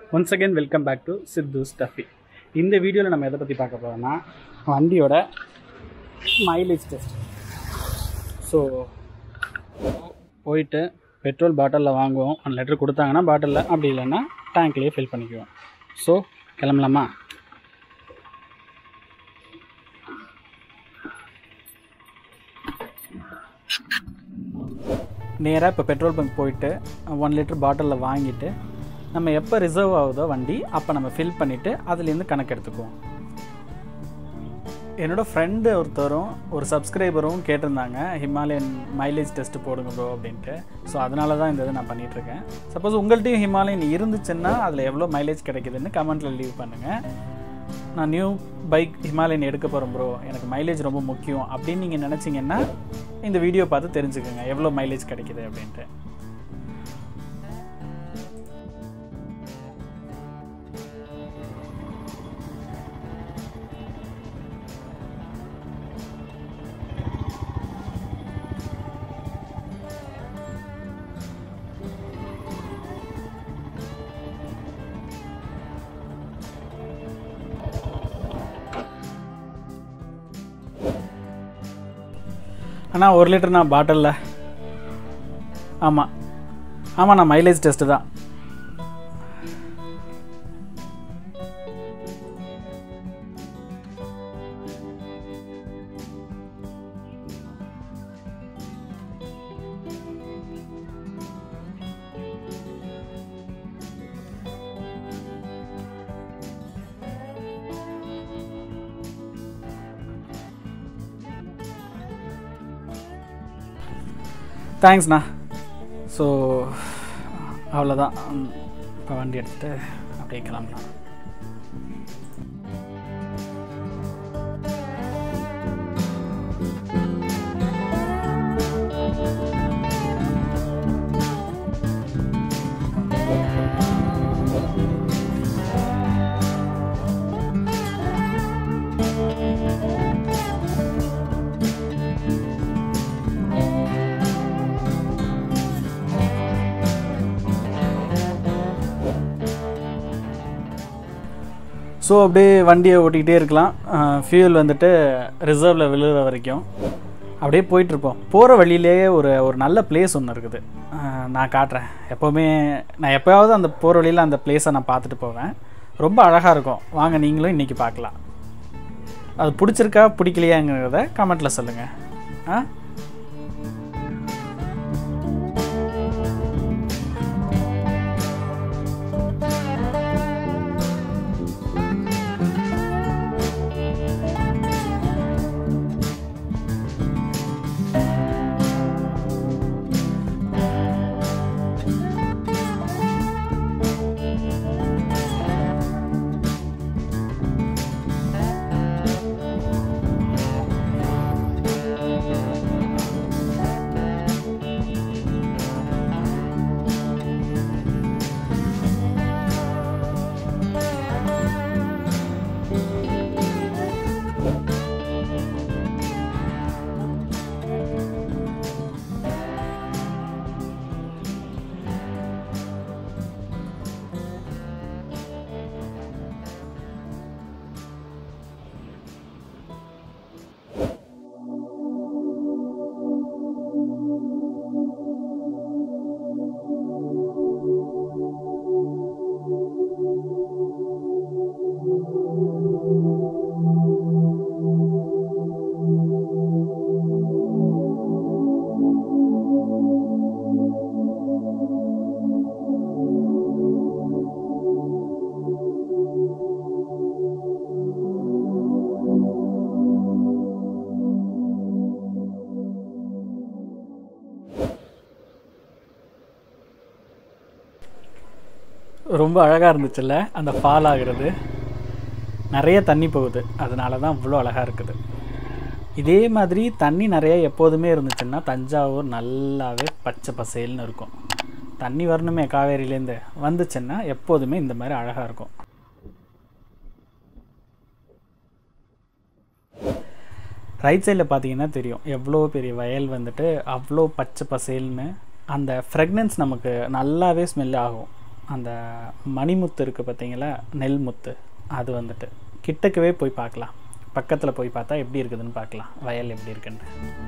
once again welcome back to Sidhu stuffy இந்த வீடியோவில் நம்ம எதை பற்றி பார்க்க போகிறோம்னா வண்டியோட மைலேஜ் டெஸ்ட் ஸோ போயிட்டு பெட்ரோல் பாட்டிலில் வாங்குவோம் ஒன் லிட்டர் கொடுத்தாங்கன்னா பாட்டிலில் அப்படி இல்லைன்னா டேங்க்லேயே ஃபில் பண்ணிக்குவோம் ஸோ கிளம்பலாமா நேராக இப்போ பெட்ரோல் பங்க் போயிட்டு ஒன் லிட்டர் பாட்டிலில் வாங்கிட்டு நம்ம எப்போ ரிசர்வ் ஆகுதோ வண்டி அப்போ நம்ம ஃபில் பண்ணிவிட்டு அதுலேருந்து கணக்கு எடுத்துக்குவோம் என்னோட ஃப்ரெண்டு ஒருத்தரும் ஒரு சப்ஸ்கிரைபரும் கேட்டிருந்தாங்க ஹிமாலயன் மைலேஜ் டெஸ்ட் போடுங்க ப்ரோ அப்படின்ட்டு ஸோ அதனால தான் இந்த இது நான் பண்ணிகிட்ருக்கேன் சப்போஸ் உங்கள்கிட்டையும் ஹிமாலயன் இருந்துச்சுன்னா அதில் எவ்வளோ மைலேஜ் கிடைக்குதுன்னு கமெண்ட்டில் லீவ் பண்ணுங்கள் நான் நியூ பைக் ஹிமாலயன் எடுக்க போகிறேன் ப்ரோ எனக்கு மைலேஜ் ரொம்ப முக்கியம் அப்படின்னு நீங்கள் நினச்சிங்கன்னா இந்த வீடியோ பார்த்து தெரிஞ்சுக்கோங்க எவ்வளோ மைலேஜ் கிடைக்குது அப்படின்ட்டு அண்ணா ஒரு லிட்டர்ண்ணா பாட்டிலில் ஆமாம் ஆமாண்ணா மைலேஜ் டெஸ்ட்டு தான் தேங்க்ஸ்ண்ணா ஸோ அவ்வளோதான் இப்போ வண்டி எடுத்துகிட்டு அப்படியே கிளம்பலாம் ஸோ அப்படியே வண்டியை ஓட்டிக்கிட்டே இருக்கலாம் ஃபியூல் வந்துட்டு ரிசர்வில் விழுகிற வரைக்கும் அப்படியே போயிட்டுருப்போம் போகிற வழியிலேயே ஒரு ஒரு நல்ல பிளேஸ் ஒன்று இருக்குது அஹ், நான் காட்டுறேன் எப்போவுமே நான் எப்போயாவது அந்த போகிற வழியில் அந்த பிளேஸை நான் பார்த்துட்டு போவேன் ரொம்ப அழகாக இருக்கும் வாங்க நீங்களும் இன்றைக்கி பார்க்கலாம் அது பிடிச்சிருக்கா பிடிக்கலையாங்கிறத கமெண்ட்டில் சொல்லுங்கள் ஆ ரொம்ப அழகாக இருந்துச்சுல்ல அந்த ஃபால் ஆகிறது நிறைய தண்ணி போகுது அதனால தான் இவ்வளோ அழகாக இருக்குது இதே மாதிரி தண்ணி நிறைய எப்போதுமே இருந்துச்சுன்னா தஞ்சாவூர் நல்லாவே பச்சை பசேல்னு இருக்கும் தண்ணி வரணுமே காவேரியிலேருந்து வந்துச்சுன்னா எப்போதுமே இந்த மாதிரி அழகாக இருக்கும் ரைட் சைடில் பார்த்தீங்கன்னா தெரியும் எவ்வளோ பெரிய வயல் வந்துட்டு அவ்வளோ பச்சை பசேல்னு அந்த ஃப்ரெக்னன்ஸ் நமக்கு நல்லாவே ஸ்மெல் ஆகும் அந்த மணிமுத்து இருக்குது பார்த்தீங்களா நெல் முத்து அது வந்துட்டு கிட்டக்கவே போய் பார்க்கலாம் பக்கத்தில் போய் பார்த்தா எப்படி இருக்குதுன்னு பார்க்கலாம் வயல் எப்படி இருக்குன்னு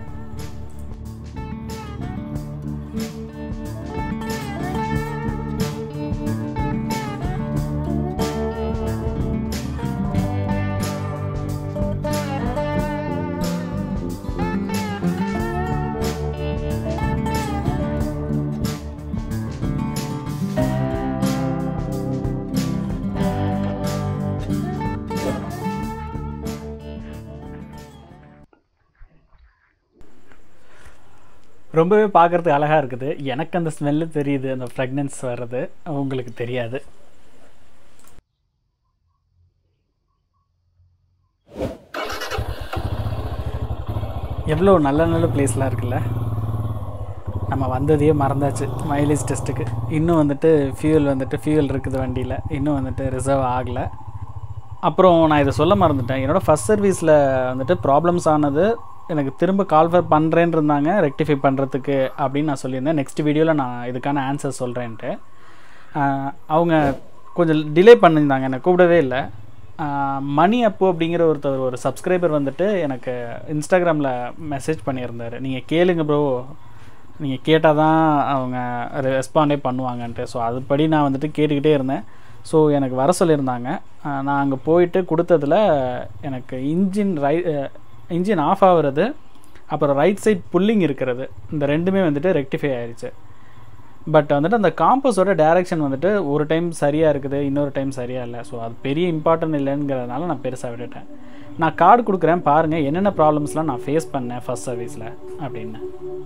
ரொம்பவே பார்க்குறதுக்கு அழகாக இருக்குது எனக்கு அந்த ஸ்மெல்லு தெரியுது அந்த ஃப்ரெக்னன்ஸ் வர்றது உங்களுக்கு தெரியாது எவ்வளோ நல்ல நல்ல பிளேஸ்லாம் இருக்குல்ல நம்ம வந்ததையே மறந்தாச்சு மைலேஜ் டெஸ்ட்டுக்கு இன்னும் வந்துட்டு ஃபியூல் வந்துட்டு ஃபியூல் இருக்குது வண்டியில் இன்னும் வந்துட்டு ரிசர்வ் ஆகலை அப்புறம் நான் இதை சொல்ல மறந்துட்டேன் என்னோடய ஃபஸ்ட் சர்வீஸில் வந்துட்டு ப்ராப்ளம்ஸ் ஆனது எனக்கு திரும்ப கால்ஃபர் பண்ணுறேன்னு இருந்தாங்க ரெக்டிஃபை பண்ணுறதுக்கு அப்படின்னு நான் சொல்லியிருந்தேன் நெக்ஸ்ட் வீடியோவில் நான் இதுக்கான ஆன்சர் சொல்கிறேன்ட்டு அவங்க கொஞ்சம் டிலே பண்ணியிருந்தாங்க என்னை கூப்பிடவே இல்லை மணி அப்பு அப்படிங்கிற ஒருத்தர் ஒரு சப்ஸ்கிரைபர் வந்துட்டு எனக்கு இன்ஸ்டாகிராமில் மெசேஜ் பண்ணியிருந்தார் நீங்கள் கேளுங்க ப்ரோ நீங்கள் கேட்டால் தான் அவங்க ரெஸ்பாண்டே பண்ணுவாங்கன்ட்டு ஸோ அதுபடி நான் வந்துட்டு கேட்டுக்கிட்டே இருந்தேன் ஸோ எனக்கு வர சொல்லியிருந்தாங்க நான் அங்கே போயிட்டு கொடுத்ததில் எனக்கு இன்ஜின் ரை இன்ஜின் ஆஃப் ஆகுறது அப்புறம் ரைட் சைட் புல்லிங் இருக்கிறது இந்த ரெண்டுமே வந்துட்டு ரெக்டிஃபை ஆயிடுச்சு பட் வந்துட்டு அந்த காம்பஸோட டேரெக்ஷன் வந்துட்டு ஒரு டைம் சரியாக இருக்குது இன்னொரு டைம் சரியாக இல்லை ஸோ அது பெரிய இம்பார்ட்டன்ட் இல்லைங்கிறதுனால நான் பெருசாக விட்டுட்டேன் நான் கார்டு கொடுக்குறேன் பாருங்கள் என்னென்ன ப்ராப்ளம்ஸ்லாம் நான் ஃபேஸ் பண்ணேன் ஃபஸ்ட் சர்வீஸில் அப்படின்னு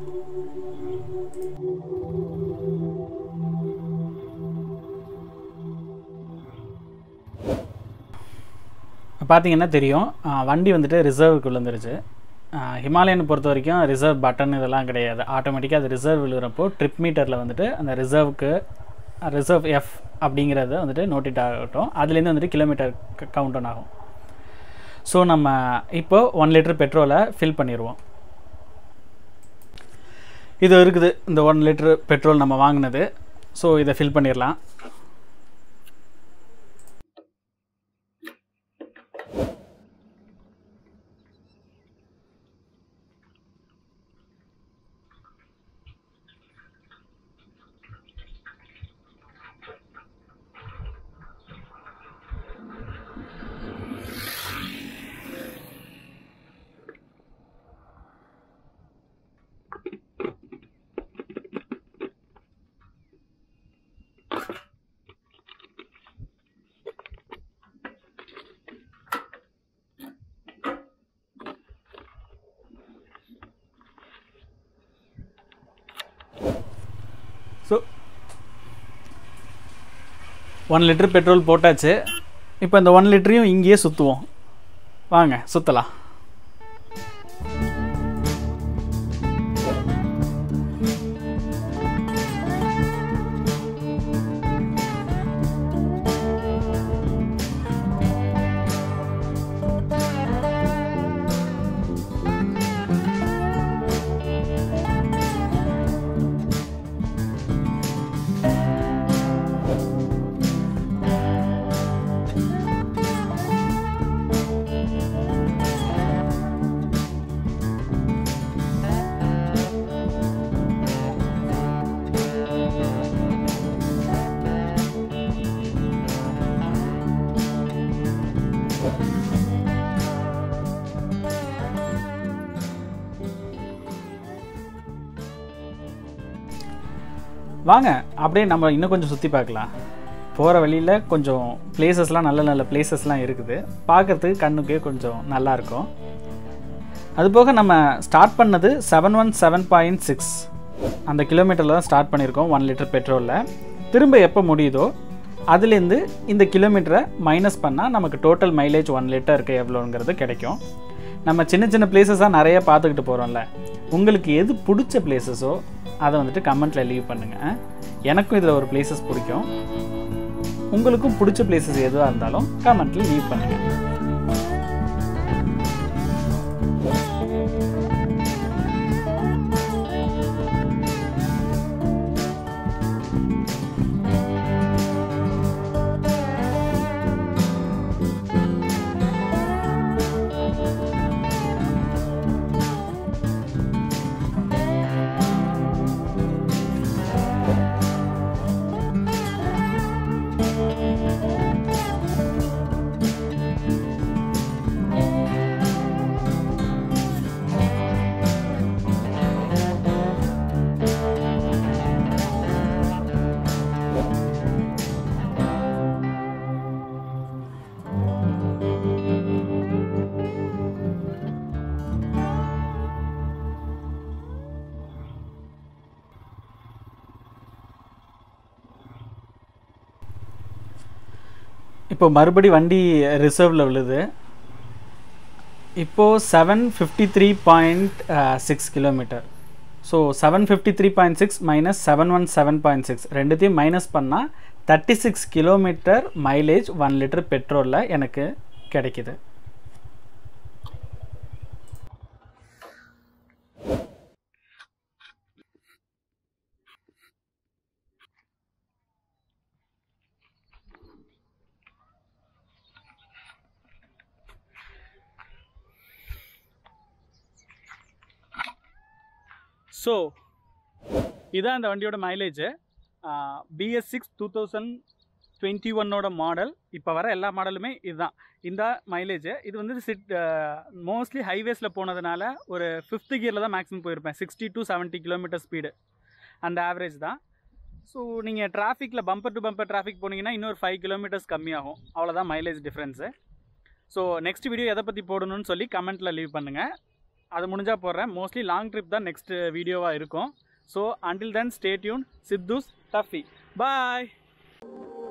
பார்த்தீங்கன்னா தெரியும் வண்டி வந்துட்டு ரிசர்வுக்கு விழுந்துருச்சு ஹிமாலயனை பொறுத்த வரைக்கும் ரிசர்வ் பட்டன் இதெல்லாம் கிடையாது ஆட்டோமேட்டிக்காக அது ரிசர்வ் விழுகிறப்போ ட்ரிப் மீட்டரில் வந்துட்டு அந்த ரிசர்வுக்கு ரிசர்வ் எஃப் அப்படிங்கிறத வந்துட்டு நோட்டிட் ஆகட்டும் அதுலேருந்து வந்துட்டு கிலோமீட்டர் கவுண்ட் ஆன் ஆகும் ஸோ நம்ம இப்போ ஒன் லிட்டர் பெட்ரோலை ஃபில் பண்ணிடுவோம் இது இருக்குது இந்த ஒன் லிட்டர் பெட்ரோல் நம்ம வாங்கினது ஸோ இதை ஃபில் பண்ணிடலாம் ஸோ ஒன் லிட்டர் பெட்ரோல் போட்டாச்சு இப்போ இந்த ஒன் லிட்டரையும் இங்கேயே சுற்றுவோம் வாங்க சுற்றலாம் வாங்க அப்படியே நம்ம இன்னும் கொஞ்சம் சுற்றி பார்க்கலாம் போகிற வழியில் கொஞ்சம் பிளேசஸ்லாம் நல்ல நல்ல பிளேசஸ்லாம் இருக்குது பார்க்குறதுக்கு கண்ணுக்கே கொஞ்சம் நல்லாயிருக்கும் அதுபோக நம்ம ஸ்டார்ட் பண்ணது seven one seven point six அந்த கிலோமீட்டரில் தான் ஸ்டார்ட் பண்ணியிருக்கோம் ஒன் லிட்டர் பெட்ரோலில் திரும்ப எப்போ முடியுதோ அதுலேருந்து இந்த கிலோமீட்டரை மைனஸ் பண்ணால் நமக்கு டோட்டல் மைலேஜ் ஒன் லிட்டருக்கு எவ்வளோங்கிறது கிடைக்கும் நம்ம சின்ன சின்ன பிளேசஸாக நிறைய பார்த்துக்கிட்டு போகிறோம்ல உங்களுக்கு எது பிடிச்ச பிளேசஸோ அதை வந்துட்டு கமெண்ட்டில் லீவ் பண்ணுங்கள் எனக்கும் இதில் ஒரு பிளேசஸ் பிடிக்கும் உங்களுக்கும் பிடிச்ச பிளேசஸ் எதுவாக இருந்தாலும் கமெண்ட்டில் லீவ் பண்ணுங்கள் இப்போ மறுபடி வண்டி ரிசர்வில் விழுது இப்போது seven fifty three point six kilometre so seven fifty three point six minus seven one seven point six ரெண்டுத்தையும் மைனஸ் பண்ணால் thirty six kilometre mileage one litre பெட்ரோலில் எனக்கு கிடைக்கிது ஸோ இதான் அந்த வண்டியோட mileage BS six two thousand twenty ஒன்னோட model இப்போ வர எல்லா மாடலுமே இதுதான் இந்த மைலேஜ் இது வந்து சிட் மோஸ்ட்லி ஹைவேஸில் போனதுனால ஒரு ஃபிஃப்த் கியரில் தான் மேக்ஸிமம் போயிருப்பேன் sixty to seventy kilometre speed அந்த ஆவரேஜ் தான் ஸோ நீங்கள் டிராஃபிக்கில் பம்பர் டு பம்பர் டிராஃபிக் போனீங்கன்னா இன்னொரு ஃபைவ் கிலோமீட்டர்ஸ் கம்மியாகும் அவ்வளோதான் mileage difference so next video எதை பற்றி போடணும்னு சொல்லி கமெண்ட்டில் லீவ் பண்ணுங்கள் அது முடிஞ்சால் போடுறேன் மோஸ்ட்லி லாங் ட்ரிப் தான் நெக்ஸ்ட் வீடியோவாக இருக்கும் so until then stay tuned Sidhu's stuffy பாய்